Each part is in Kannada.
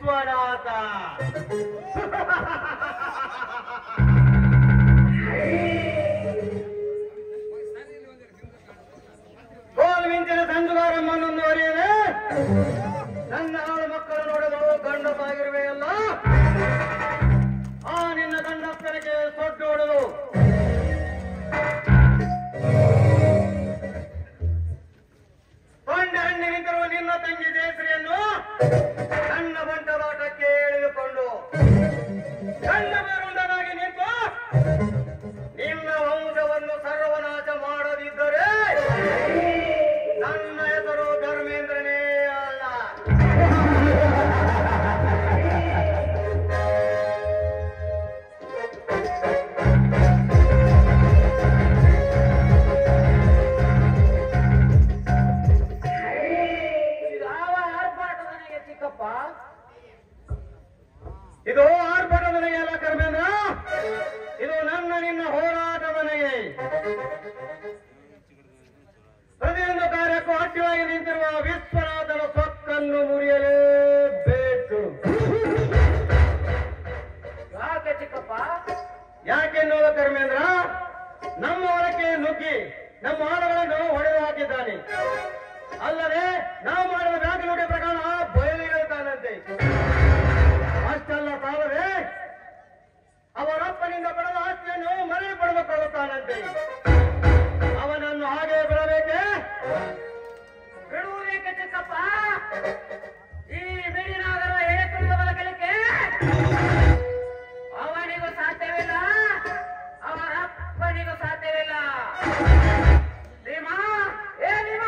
ವಿಶ್ವನಾಥ ಕೋಲ್ ಮಿಂಚಿನ ಸಂಜುಗಾರಮ್ಮನ್ನು ಮುಂದುವರಿಯದೆ ನನ್ನ ಆಳು ಮಕ್ಕಳು ನೋಡಲು ಗಂಡಸಾಗಿರುವೆಯಲ್ಲ ಆ ನಿನ್ನ ಗಂಡಪ್ಪನಿಗೆ ಸೊಡ್ಡು ಹೊಡೆದು ಕೊಂಡ ಹಣ್ಣಿ ನಿಂತಿರುವ ನಿನ್ನ ತಂಗಿ ಜಯಶ್ರೀಯನ್ನು ನನ್ನ ಬಂಟದಾಟಕ್ಕೆ ಎಳೆದುಕೊಂಡು ಗಂಡ ಬೇರುಂಡನಾಗಿ ನಿಂತು ನಿನ್ನ ವಂಶವನ್ನು ಸರ್ವನಾಶ ಮಾಡದಿದ್ದರೆ ನನ್ನ ಹೆಸರು ಧರ್ಮೇಂದ್ರನೇ ಅಲ್ಲ ಯಾವ ಆರ್ಭಾಟ ನನಗೆ ಚಿಕ್ಕಪ್ಪ ಇದು ಆರ್ಭಟದ ನನಗೆ ಅಲ್ಲ ಕರ್ಮೇಂದ್ರ ಇದು ನನ್ನ ನಿನ್ನ ಹೋರಾಟದ ನನಗೆ ಪ್ರತಿಯೊಂದು ಕಾರ್ಯಕ್ಕೂ ಅಡ್ಡವಾಗಿ ನಿಂತಿರುವ ವಿಶ್ವನಾಥನ ಸೊಕ್ಕನ್ನು ಮುರಿಯಲೇಬೇಕು ಯಾಕೆ ಚಿಕ್ಕಪ್ಪ ಯಾಕೆನ್ನುವ ಕರ್ಮೇಂದ್ರ ನಮ್ಮ ಹೊಲಕ್ಕೆ ನುಗ್ಗಿ ನಮ್ಮ ಆಡುಗಳನ್ನು ಹೊಡೆದು ಹಾಕಿದ್ದಾನೆ ಅಲ್ಲದೆ ನಾವು ಮಾಡಿದ ದಾಖಲೆ ಪ್ರಕಾರ ಬಯಲು ಹೇಳ್ತಾನಂತೆ ಅಷ್ಟೆಲ್ಲ ಸಾಲದೆ ಅವರಪ್ಪನಿಂದ ಪಡೆದ ಆಸ್ತಿಯನ್ನು ಮರಳಿ ಪಡೆದುಕೊಳ್ಳುತ್ತಾನಂತೆ ಅವನನ್ನು ಹಾಗೆ ಬಿಡಬೇಕೆ ಬಿಡುವುದೇಕೆ ಚಿಕ್ಕಪ್ಪ ಈ ಮಿಡಿನಾಗರ ಎಳೆ ತುಳಿದ ಬಲಕಲಿಕ್ಕೆ ಅವನಿಗೂ ಸಾಧ್ಯವಿಲ್ಲ ಅವರ ಅಪ್ಪನಿಗೂ ಸಾಧ್ಯವಿಲ್ಲ ಭೀಮಾ ಏ ಭೀಮಾ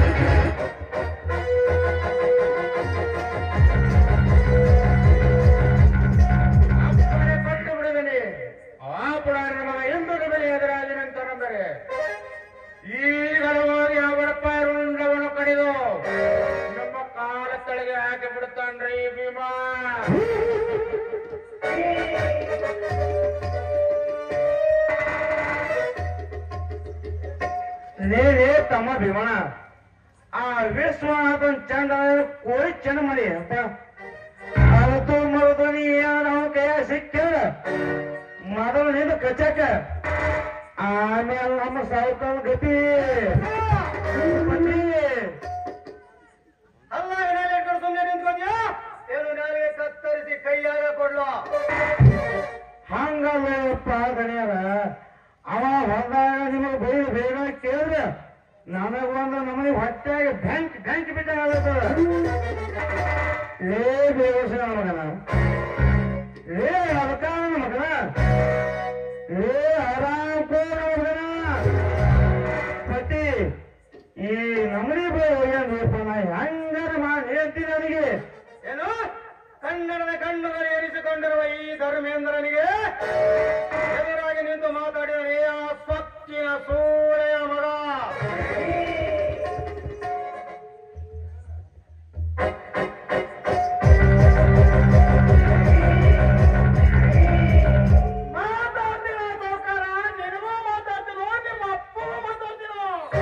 ಅಪ್ಪನೇ ಕೊಟ್ಟು ಬಿಡುವನೆ ಆ ಪುರಾಣ ಮಗ ಎಂಬುದು ಬೆಲೆ ಎದುರಾದಿನಂತರಂದರೆ ಈಗಲೂ ಹೋಗಿ ಅವರಪ್ಪ ರುಂಡವನ್ನು ಕಡಿದು ನಮ್ಮ ಕಾಲ ತಳಗೆ ಹಾಕಿ ಬಿಡುತ್ತಾನ್ರಿ ಭೀಮಾ ನೀನೇ ತಮ್ಮ ಭೀಮಣ ಆ ವಿಶ್ವನಾಥನ್ ಚಂದ ಕೋಳಿ ಚೆನ್ನ ಮಾಡಿ ಅಂತ ಅವತ್ತು ಮೊದಲು ನೀ ನಾವು ಕೈಯ ಸಿಕ್ಕಿದ ಮೊದಲು ನಿಂದ ಕಚ್ಚಕ ಆಮೇಲೆ ನಮ್ಮ ಸಾವುಕಾರ ಗತಿ ಅಲ್ಲ ಇಟ್ಕೊಂಡು ಸುಮ್ಮನೆ ನಿಂತ್ಕೊಂಡ್ಯಾ ಏನು ನಾಲಿಗೆ ಕತ್ತರಿಸಿ ಕೈಯಾಗ ಕೊಡ್ಲು ಹಂಗಲ್ಲಪ್ಪ ಗಣ್ಯರ ಅವ ಹೊಂದಾಗ ನಿಮಗೆ ಬೈದು ಬೇಗ ಕೇಳಿದ್ರೆ ನನಗ ಒಂದು ನಮಗೆ ಹೊಟ್ಟೆಗೆ ಬ್ಯಾಂಕ್ ಬ್ಯಾಂಕ್ ಬಿಟ್ಟಾಗತ್ತದ ಲೇ ಬೇವಸ ಮಗನ ಲೇ ಅದಕ್ಕಾನ ಮಗನ ಲೇ ಆರಾಮ್ ಕೋರ ಮಗನ ಪತಿ ಈ ನಮನಿ ಹೋಗ್ಯಾನಪ್ಪ ನಾ ಹೆಂಗಾರ ಮಾಡಿ ಹೇಳ್ತೀನಿ ನನಗೆ ಏನು ಕನ್ನಡದ ಕಣ್ಣುಗಳು ಏರಿಸಿಕೊಂಡಿರುವ ಈ ಧರ್ಮೇಂದ್ರನಿಗೆ ಎದುರಾಗಿ ನಿಂತು ಮಾತಾಡಿದರೆ ಆ ಸ್ವಚ್ಛಿನ ಸೂಳೆಯ ಮಗ ಮಾತಾಡ್ತೀನೋ ಸಾವ್ಕಾರ? ನಿನಗೂ ಮಾತಾಡ್ತೀನೋ ನಿಮ್ಮ ಅಪ್ಪಗೂ ಮಾತಾಡ್ತೀನೋ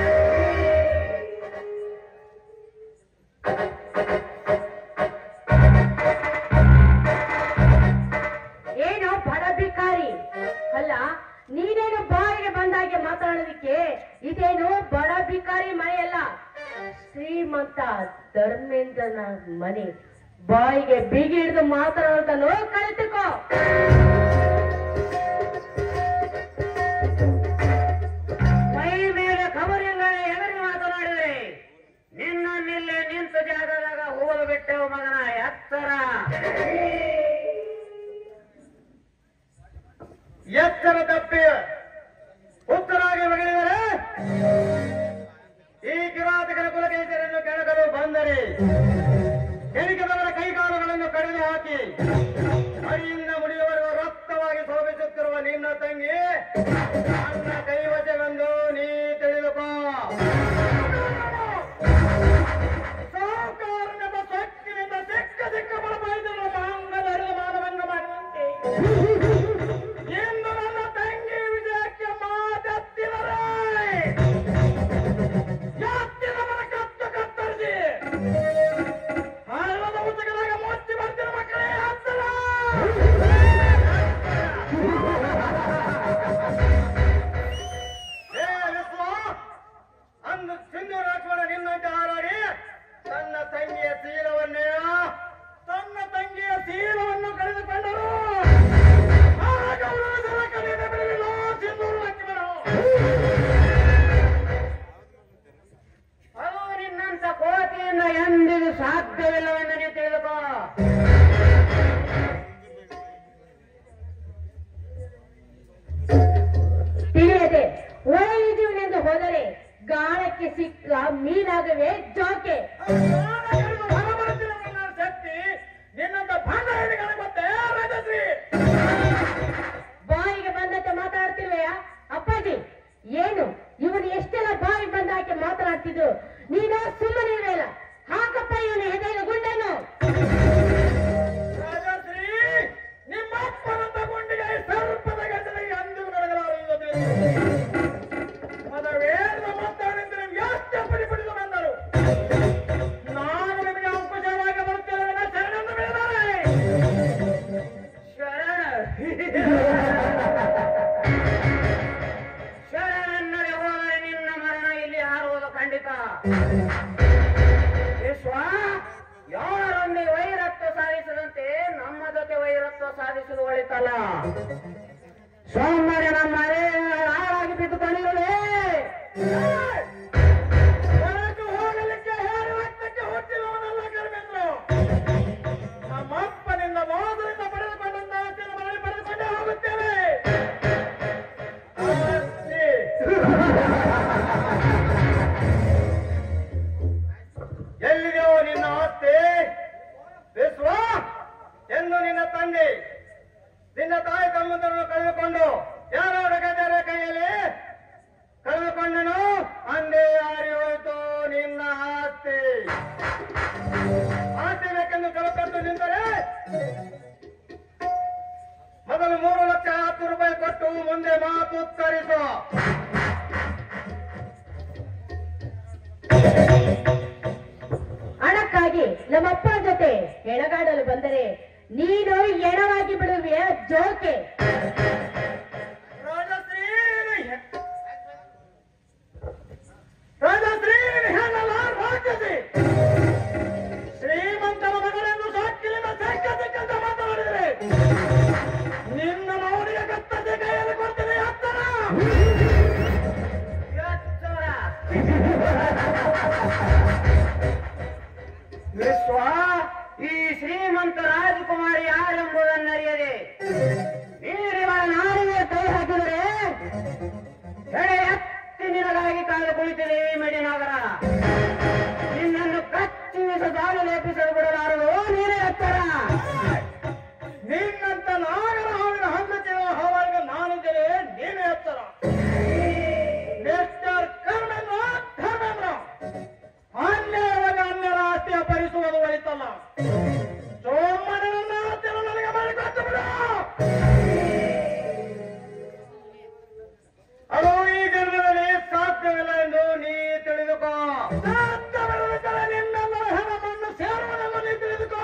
ಏನು ಬಡ ಭಿಕಾರಿ ಅಲ್ಲ ನೀನೇನು ಬಾಯಿಗೆ ಬಂದಾಗೆ ಮಾತಾಡೋದಿಕ್ಕೆ ಇದೇನು ಬಡ ಭಿಕಾರಿ ಮನೆಯಲ್ಲ ಶ್ರೀಮಂತ ಧರ್ಮೇಂದ್ರನ ಮನೆ ಬಾಯಿಗೆ ಬಿಗಿ ಹಿಡಿದು ಮಾತಾಡೋದನ್ನು ಕಲಿತುಕೋ ಮೈ ಮೇಲೆ ಖಬರಿಲ್ಲದೆ ಎದುರಿಗೆ ಮಾತನಾಡಿದರೆ ನಿನ್ನನ್ನಿಲ್ಲೇ ನಿಂತ ಜಾಗದಾಗ ಹೋಗಲು ಬಿಟ್ಟೆವು ಮಗನ ಎತ್ತರ ಎತ್ತರ ತಪ್ಪಿ ಉತ್ತರಾಗಿ ಮಗಳಿದರೆ ಈ ಕಿರಾತಕರ ಕುಲಕೇಸರನ್ನು ಕೆಳಗಲು ಬಂದರೆ ಕೆಣಕಿದವರ ಕೈಕಾಲುಗಳನ್ನು ಕಡಿದು ಹಾಕಿ ಅಡಿಯಿಂದ ಮುಡಿಯುವವರೆಗೂ ರಕ್ತವಾಗಿ ಶೋಭಿಸುತ್ತಿರುವ ನಿನ್ನ ತಂಗಿ ನನ್ನ ಕೈವಶವೆಂದು ನೀ ತಿಳಿದುಕೋ ಸಾಹುಕಾರನೆಂಬ ಸೊಕ್ಕಿನಿಂದ ಸಿಕ್ಕ ಸಿಕ್ಕ ಬಡಪಾಯಿದನ್ನು ಮಾಂಗದ ಅರಿದು ಮಾನವಂಗ ಮಾಡುವಂತೆ ಇಂದು ನನ್ನ ತಂಗಿ ವಿಜಯಕ್ಕೆ ಮಾತೆತ್ತಿದರೆ ಎತ್ತಿದವರ ಕತ್ತು ಕತ್ತರಿಸಿ ಹಳ್ಳದ ಉಸುಕದಾಗ ಮುಚ್ಚಿ ಬರ್ತಿರುವ ಎಂದಿಗೂ ಸಾಧ್ಯವಿಲ್ಲವೆಂದು ನೀವು ತಿಳಿದುಕೋ ತಿಳಿಯದೆ ಒಳಗಿದೀವನೆಂದು ಹೋದರೆ ಗಾಳಕ್ಕೆ ಸಿಕ್ಕ ಮೀನಾಗವೆ ಜೋಕೆ ಶಕ್ತಿ ನಿನ್ನಂತ ಭಾಂಡ ಹೇಳಿಗಳ ಮತ್ತೆ ರಾಜಶ್ರೀ ಬಾಯಿಗೆ ಬಂದಂತೆ ಮಾತಾಡ್ತಿಲ್ವಯ್ಯ ಅಪ್ಪಾಜಿ ಏನು ಇವನು ಎಷ್ಟೆಲ್ಲ ಬಾಯಿ ಬಂದಾಕೆ ಮಾತನಾಡ್ತಿದ್ರು ನೀನು ಸುಮ್ಮನೆ ಇರಲಿಲ್ಲ ಹಾಕಪ್ಪ ಇವನು ಹೆದೆಯ ಗುಂಡನ್ನು ರಾಜಶ್ರೀ ನಿಮ್ಮ ಅಪ್ಪನಂತ ಗುಂಡಿಗೆ ಸರ್ಪದ ಗಂಟಲಿಗೆ ಅಂದಿಗೂ ನಡೆಸಲಾರದು ಮದವೇದ ಮಾತಾಡಿದ್ರೆ ವ್ಯಾಸ್ತ ಪಡಿಪಡಿದು ಬಂದರು ನಾನು ನಿಮಗೆ ಅಂಕುಶವಾಗಿ ಬರುತ್ತೇನೆ ಶರಣನ್ನು ಬಿಡಲಾರೆ ಶರಣ ಶರಣನ್ನಡೆ ಹೋದರೆ ನಿನ್ನ ಮರಣ ಇಲ್ಲಿ ಹಾರುವುದು ಖಂಡಿತ ವಿಶ್ವ ಯಾರೊಂದಿಗೆ ವೈರತ್ವ ಸಾಧಿಸದಂತೆ ನಮ್ಮ ಜೊತೆ ವೈರತ್ವ ಸಾಧಿಸುವುದು ಒಳಿತಲ್ಲ ಸೋಮವಾರ ನಮ್ಮ ಮನೆ ಹಾಳಾಗಿ ಬಿದ್ದುಕೊಂಡಿರಲೇ ಹೊರಟು ಹೋಗಲಿಕ್ಕೆ ಹೇಳಿ ರಕ್ತಕ್ಕೆ ಹುಟ್ಟಿದವನಲ್ಲ ಕರ್ಮೇಂದ್ರು ನಮ್ಮ ಅಪ್ಪನಿಂದ ಮೋಸದಿಂದ ಪಡೆದುಕೊಂಡಂತ ಆಸ್ತಿಯನ್ನು ಮರಳಿ ಪಡೆದುಕೊಂಡೇ ಹೋಗುತ್ತೇವೆ ಆಸ್ತಿ. ಎಲ್ಲಿದೆಯೋ ನಿನ್ನ ಆಸ್ತಿ ವಿಶ್ವ ಎಂದು ನಿನ್ನ ತಂದೆ ನಿನ್ನ ತಾಯಿ ತಮ್ಮಂದರನ್ನು ಕಳೆದುಕೊಂಡು ಯಾರೋ ಗದರ ಕೈಯಲ್ಲಿ ಕಳೆದುಕೊಂಡನು ಅಂದೇ ಯಾರಿ ಹೋಯಿತು ನಿನ್ನ ಆಸ್ತಿ ಆಸ್ತಿ ಬೇಕೆಂದು ಕಳೆದುಕೊಂಡು ನಿಂತರೆ ಮೊದಲು ಮೂರು ಲಕ್ಷ ಹತ್ತು ರೂಪಾಯಿ ಕೊಟ್ಟು ಮುಂದೆ ಮಾತು ಉತ್ತರಿಸು ಹಣಕ್ಕಾಗಿ ನಮ್ಮಪ್ಪನ ಜೊತೆ ಎಣಗಾಡಲು ಬಂದರೆ ನೀನು ಎಣವಾಗಿ ಬಿಡುವೆ ಜೋಕೆ ರಾಜಶ್ರೀ ರಾಜಶ್ರೀ ಹೇಳಲ್ಲ ರಾಜಶ್ರೀ ಶ್ರೀಮಂತರ ಮಗಳೆಂದು ಸಾಕಿಲಿನ ಸಕ್ಕ ಸಿಕ್ಕಂತ ಮಾತನಾಡಿದರೆ ನಿನ್ನ ಮೌನಿಗೆ ಕತ್ತತೆ ಕೈಯಲ್ಲಿ ಕೊಡ್ತೇನೆ ಹತ್ತರ ಎಚ್ಚರ. ವಿಶ್ವ ಈ ಶ್ರೀಮಂತ ರಾಜಕುಮಾರಿ ಯಾರೆಂಬುದನ್ನರಿಯದೆ ನೀರಿವಳ ನಾರಿಗೆ ಕೈ ಹಾಕಿದರೆ ಎಡೆ ಎತ್ತಿ ನಿನಗಾಗಿ ಕಾದು ಕುಳಿತಿದೆ ಈ ಮೆಡಿನಗರ ನಿನ್ನನ್ನು ಕಚ್ಚಿಮಿಸ ದಾಳಿ ಲೇಪಿಸಲು ಬಿಡಲಾರದು ನೀನೇ ಎತ್ತರ ನಿನ್ನಂತ ನಾಗರ ಹಾವಿನ ಹಣ್ಣು ಕೇಳುವ ಹಾವಾರಿಗೆ ನಾನಿದ್ದೇನೆ ನೀನು ಎತ್ತರ ಮಿಸ್ಟರ್ ಕರ್ಮೇಂದ್ರ ಧರ್ಮೇಂದ್ರ ಅನ್ಯಾಯವಾಗಿ ಅನ್ಯರ ಆಸ್ತಿ ಅಪಹರಿಸುವುದು ಒಳಿತಲ್ಲ ಸೋಮನೆ ನನ್ನ ಆಸ್ತಿಯನ್ನು ನನಗೆ ಮಾಡಿಕೊಟ್ಟು ಬಿಡು ಅದು ಈ ಜನ್ಮದಲ್ಲಿ ಸಾಧ್ಯವಿಲ್ಲ ಎಂದು ನೀ ತಿಳಿದುಕೋ ಸಾಧ್ಯವಿಲ್ಲದಿದ್ದರೆ ನಿನ್ನೆಲ್ಲರ ಹೆಣ ಮಣ್ಣು ಸೇರುವುದೆಂದು ನೀ ತಿಳಿದುಕೋ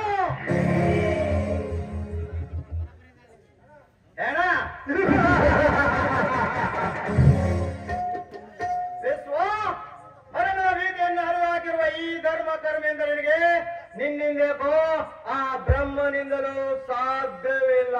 ಏನ ವಿಶ್ವ ಮರಣದ ಭೀತಿಯನ್ನು ಅರಿವಾಗಿರುವ ಈ ಧರ್ಮ ಕರ್ಮೇಂದ್ರನಿಗೆ ನಿನ್ನಿಂದೇಕೋ ಆ ಬ್ರಹ್ಮನಿಂದಲೂ ಸಾಧ್ಯವಿಲ್ಲ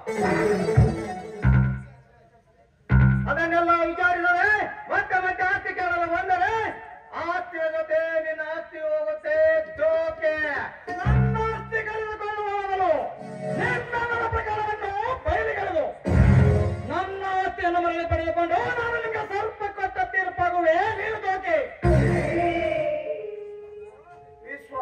ಅದನ್ನೆಲ್ಲ ವಿಚಾರಿಸದೆ ಮತ್ತೆ ಮತ್ತೆ ಆಸ್ತಿ ಕೇಳಲು ಬಂದರೆ ಆಸ್ತಿಯ ಜೊತೆ ನಿನ್ನ ಆಸ್ತಿ ಹೋಗುತ್ತೆ ಜೋಕೆ ನನ್ನ ಆಸ್ತಿ ಕಳೆದುಕೊಳ್ಳುವ ಮೊದಲು ನಿನ್ನ ಪ್ರಕಾರವನ್ನು ಬಯಲಿಗೆಳೆದು ನನ್ನ ಆಸ್ತಿಯನ್ನು ಮರಳಿ ಪಡೆದುಕೊಂಡು ನಾನು ನಿಮಗೆ ಸ್ವಲ್ಪ ಕೊಟ್ಟ ತೀರ್ಪಾಗುವೆ ನೀನು ಜೋಕೆ ವಿಶ್ವ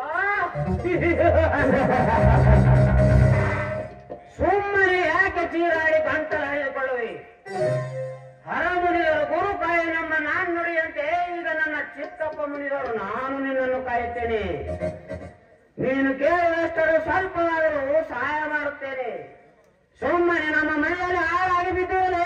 ಸುಮ್ಮನೆ ಯಾಕೆ ಚೀರಾಡಿ ಗಂಟಲು ಹರಿದುಕೊಳ್ಳುವಿ ಹರಮುನಿದರು ಗುರು ಕಾಯ ನಮ್ಮ ನಾನ್ ನುಡಿಯಂತೆ ಈಗ ನನ್ನ ಚಿಕ್ಕಪ್ಪ ಮುನಿದರು ನಾನು ನಿನ್ನನ್ನು ಕಾಯುತ್ತೇನೆ ನೀನು ಕೇಳಿದಷ್ಟರು ಸ್ವಲ್ಪವಾದರೂ ಸಹಾಯ ಮಾಡುತ್ತೇನೆ ಸುಮ್ಮನೆ ನಮ್ಮ ಮನೆಯಲ್ಲಿ ಹಾಳಾಗಿ ಬಿದ್ದುವುದೇ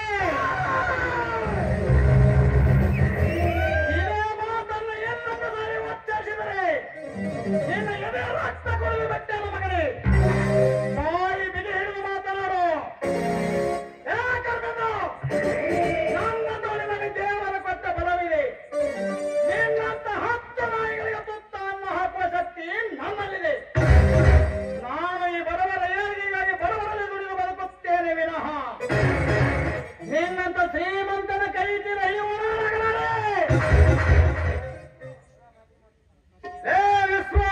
ಇದೇ ಮಾತನ್ನು ಇನ್ನೊಂದು ಸಾರಿ ಒತ್ತಾಯಿಸಿದರೆ ನಿನ್ನ ಎದೆ ರಕ್ತ ಕೊಡಲು ಬಿಟ್ಟೆ ಮಗನೇ ಬಾಯಿ ಬಿಗಿ ಹಿಡಿದು ಮಾತನಾಡು ಯಾಕಂದ್ರೆ ನನ್ನ ತೋಳಿನಲ್ಲಿ ದೇವರ ಕೊಟ್ಟ ಬಲವಿದೆ ನಿನ್ನಂತ ಹತ್ತು ನಾಯಿಗಳಿಗೆ ತುತ್ತವನ್ನು ಹಾಕುವ ಶಕ್ತಿ ನನ್ನಲ್ಲಿದೆ ನಾನು ಈ ಬಡವರ ಏಳಿಗೆಗಾಗಿ ಬಡವರಲ್ಲಿ ದುಡಿದು ಬದುಕುತ್ತೇನೆ ವಿನಃ ನಿನ್ನಂತ ಶ್ರೀಮಂತನ ಕೈ ತೀರ ಇವನಾಗಲಾರೆ ಏ ವಿಶ್ವ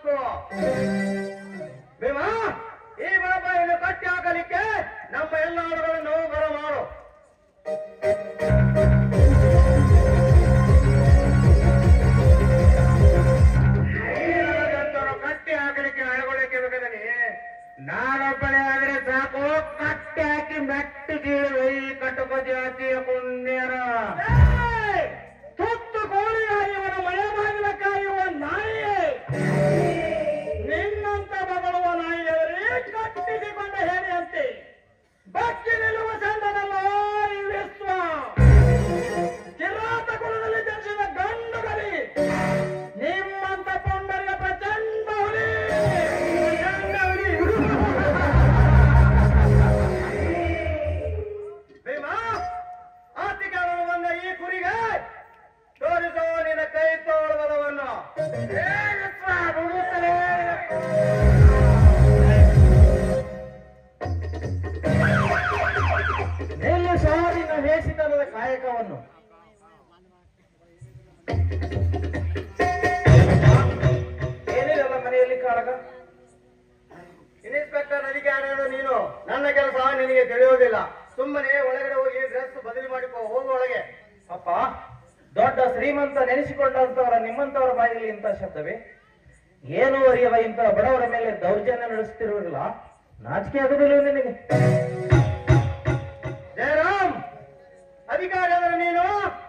ಹಕ್ಕು ಭೀಮಾ ಈ ಬಡಪಾಯನ್ನು ಕಟ್ಟಿ ಹಾಕಲಿಕ್ಕೆ ನಮ್ಮ ಎಲ್ಲ ಆಳುಗಳನ್ನು ಬರಮಾಡು ನೀನದಂತವ್ರು ಕಟ್ಟಿ ಹಾಕಲಿಕ್ಕೆ ಅಳಗೊಳಕ್ಕೆ ಬೇಕಾದಲ್ಲಿ ನಾನೊಬ್ಬನೇ ಆದ್ರೆ ಸಾಕು ಕಟ್ಟಿ ಹಾಕಿ ಮೆಟ್ಟಿ ಕೀಳುವೆ ಈ ಕಟ್ಟುಕ ಜಾತಿಯ ಪುಣ್ಯರ ಏಯ್! ತುತ್ತು ಕೋಳಿ ಇವನ ಮಳೆ ಬಾಗಿಲ ಕಾಯುವ ನಾಯಿ ನಿನ್ನಂತ ಬಗಳುವ ನಾಯಿಯವರೇ ಕಟ್ಟಿಸಿಕೊಂಡ ಹೇಳಿಯಂತೆ ಬಚ್ಚಿ ನಿಲ್ಲುವ ಚಂದನಲ್ಲ ಈ ವಿಶ್ವ ಕಿರಾತ ಕುಲದಲ್ಲಿ ಜನಿಸಿದ ಗಂಡು ಗಲಿ ನಿಮ್ಮಂತ ಪುಂಡರಿಗ ಪ್ರಚಂಡ ಹುಲಿ ಪ್ರಚಂಡ ಹುಲಿ ಭೀಮಾ ಆತಿಕಾರನು ಬಂದ ಈ ಕುರಿಗೆ ತೋರಿಸೋ ನಿನ್ನ ಕೈ ತೋಳು ಬಲವನ್ನು ಏ ವಿಶ್ವ, ಮುಗಿಸಲೇ. ನಿಲ್ಲಿಸೋ ನಿನ್ನ ವೇಷಿತನದ ಕಾಯಕವನ್ನು ಏನಿರಲ್ಲ ಮನೆಯಲ್ಲಿ ಕಾಳಗ ಇನ್ಸ್ಪೆಕ್ಟರ್ ಅಧಿಕಾರಿಗಳು ನೀನು ನನ್ನ ಕೆಲಸ ನಿನಗೆ ತಿಳಿಯುವುದಿಲ್ಲ ಸುಮ್ಮನೆ ಒಳಗಡೆ ಹೋಗಿ ಡ್ರೆಸ್ ಬದಲಿ ಮಾಡಿಕೋ ಹೋಗು ಒಳಗೆ ಅಪ್ಪ ದೊಡ್ಡ ಶ್ರೀಮಂತ ನೆನೆಸಿಕೊಂಡಂತವರ ನಿಮ್ಮಂತವರ ಬಾಯಲ್ಲಿ ಇಂಥ ಶಬ್ದವೇ ಏನು ಅರಿಯದ ಇಂಥ ಬಡವರ ಮೇಲೆ ದೌರ್ಜನ್ಯ ನಡೆಸುತ್ತಿರುವುದಿಲ್ಲ ನಾಚಿಕೆ ಆಗುದಿಲ್ಲ ನಿನಗೆ ಜಯರಾಮ್ ಅಧಿಕಾರಿ ಅಂದ್ರೆ ನೀನು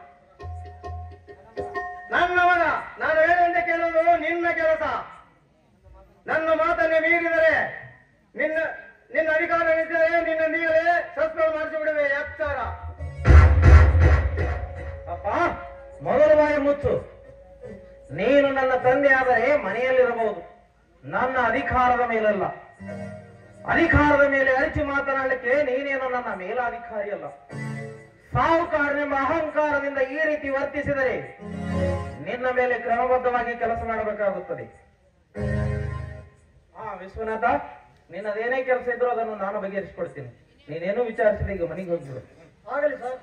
ನನ್ನವನ ನಾನು ಹೇಳಿದಂತೆ ಕೇಳೋದು ನಿನ್ನ ಕೆಲಸ ನನ್ನ ಮಾತನ್ನು ಮೀರಿದರೆ ನಿನ್ನ ನಿನ್ನ ಅಧಿಕಾರ ಇದ್ದರೆ ನಿನ್ನ ನೀಗಲೇ ಸಸ್ಪೆಂಡ್ ಮಾಡಿಸಿ ಬಿಡುವೆ ಎಚ್ಚರ ಅಪ್ಪ ಮೊದಲು ಬಾಯಿ ಮುಚ್ಚು ನೀನು ನನ್ನ ತಂದೆ ಆದರೆ ಮನೆಯಲ್ಲಿರಬಹುದು ನನ್ನ ಅಧಿಕಾರದ ಮೇಲಲ್ಲ ಅಧಿಕಾರದ ಮೇಲೆ ಅರಿಚಿ ಮಾತನಾಡಲಿಕ್ಕೆ ನೀನೇನು ನನ್ನ ಮೇಲಾಧಿಕಾರಿ ಅಲ್ಲ ಸಾಹುಕಾರನೆಂಬ ಅಹಂಕಾರದಿಂದ ಈ ರೀತಿ ವರ್ತಿಸಿದರೆ ನಿನ್ನ ಮೇಲೆ ಕ್ರಮಬದ್ಧವಾಗಿ ಕೆಲಸ ಮಾಡಬೇಕಾಗುತ್ತದೆ ಹಾ ವಿಶ್ವನಾಥ ನಿನ್ನದೇನೇ ಕೆಲಸ ಇದ್ರೂ ಅದನ್ನು ನಾನು ಬಗೆಹರಿಸಿಕೊಡ್ತೀನಿ ನೀನೇನು ವಿಚಾರಿಸಿದ ಈಗ ಮನೆಗೆ ಹೋಗ್ಬಿಡು ಆಗಲಿ ಸರ್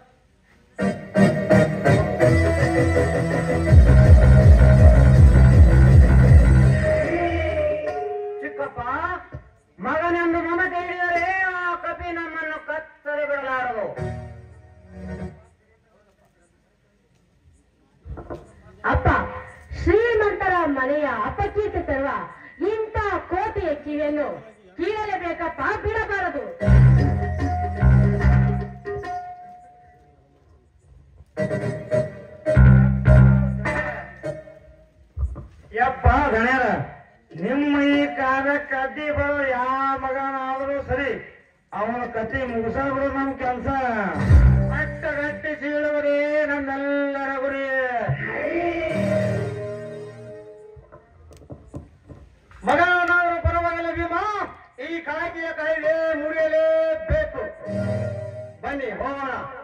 ಚಿಕ್ಕಪ್ಪ ಮಗನೆಂದು ಮಮತೆ ಹಿಡಿದರೆ ಆ ಕಪಿ ನಮ್ಮನ್ನು ಕತ್ತರಿ ಬಿಡಲಾರದು ಅಪ್ಪ ಶ್ರೀಮಂತರ ಮನೆಯ ಅಪಕೀರ್ತಿ ತರುವ ಇಂಥ ಕೋಟೆಯ ಕಿವಿಯನ್ನು ಕೀಳಲೇಬೇಕಪ್ಪ ಬಿಡಬಾರದು ಯಪ್ಪ ಗಣ್ಯರ ನಿಮ್ಮ ಈ ಕಾದ ಕದ್ದಿ ಬರೋ ಯಾವ ಮಗನಾದ್ರೂ ಸರಿ ಅವನ ಕತಿ ಮುಗಿಸಬಿಡು ನಮ್ ಕೆಲ್ಸ ಅಟ್ಟ ಗಟ್ಟಿ ಸೀಳುವುದೇ ನಮ್ಮೆಲ್ಲರ ಗುರಿ ಮಗನಾದರೂ ಪರವಾಗಿಲ್ಲ ಭೀಮಾ ಈ ಕಾಕಿಯ ಕಾಯಿದೆ ಮುರಿಯಲೇಬೇಕು ಬನ್ನಿ ಹೋಗೋಣ